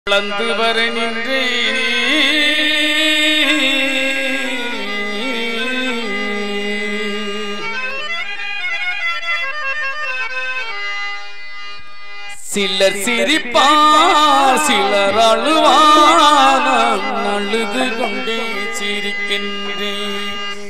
வளர்ந்து வர நின்றேனே சிலர் சிரிப்பார் சிலர் அழுவார் நான் அழுது கொண்டே சிரிக்கின்றேன்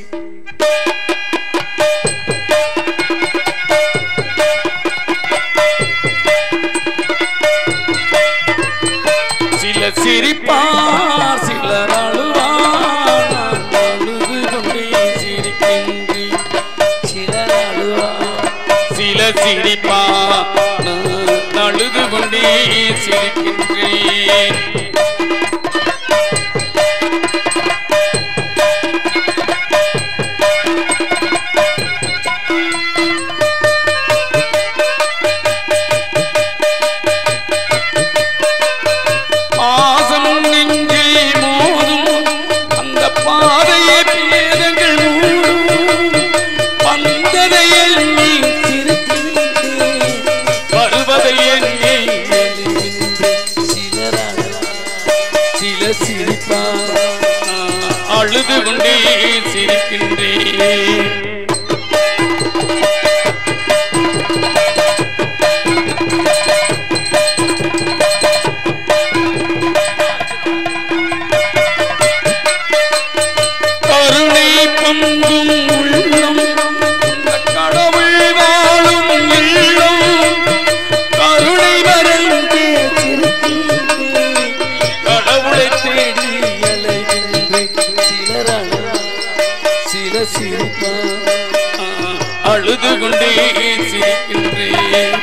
சிலர் சிரிப்பார் சிலர் அழுவார் நான் அழுது கொண்டே சிரிக்கின்றேன் சிலர் அழுவார் சிலர் சிரிப்பார் நான் அழுது கொண்டே சிரிக்கின்றேன் பாசம் நெஞ்சில் மோதும் அந்த பாதையை பேதங்கள் மூடும் வந்ததை எண்ணி சிரிக்கின்றேன் வருவதை எண்ணி எழுகின்றேன் சிலர் சில சிரிப்பா அழுது கொண்டே சிரிக்கின்றேன் கருணை பொங்கும் உள்ளம் இந்த கடவுள் வாழும் இல்லம் கருணை மறந்தே சிரிக்கின்றேன் கடவுளை தேடி அலைகின்றேன் சிலர் அழ சில சிரிப்பா அழுது கொண்டே சிரிக்கின்றேன்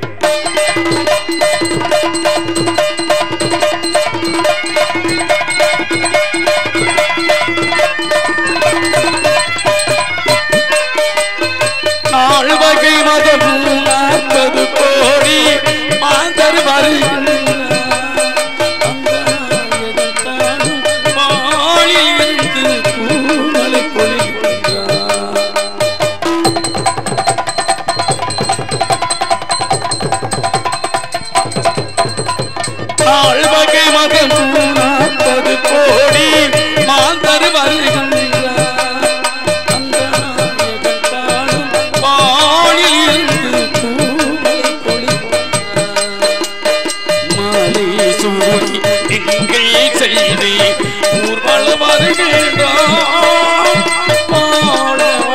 நாள் வகை மதம் நாற்பது கோடி மாந்தர் வருகின்றனர் வானிலிருந்து பூமலை பொழிகின்றார் நாள் வகை மதம் நாற்பது கோடி மாந்தர் வருகின்றார் அந்த நாயகன் காணும் வானிலிருந்து பூமலை பொழிகின்றார் மாலை சூடி எங்கள் செய்தி ஊர்வல வருகின்றார் பாட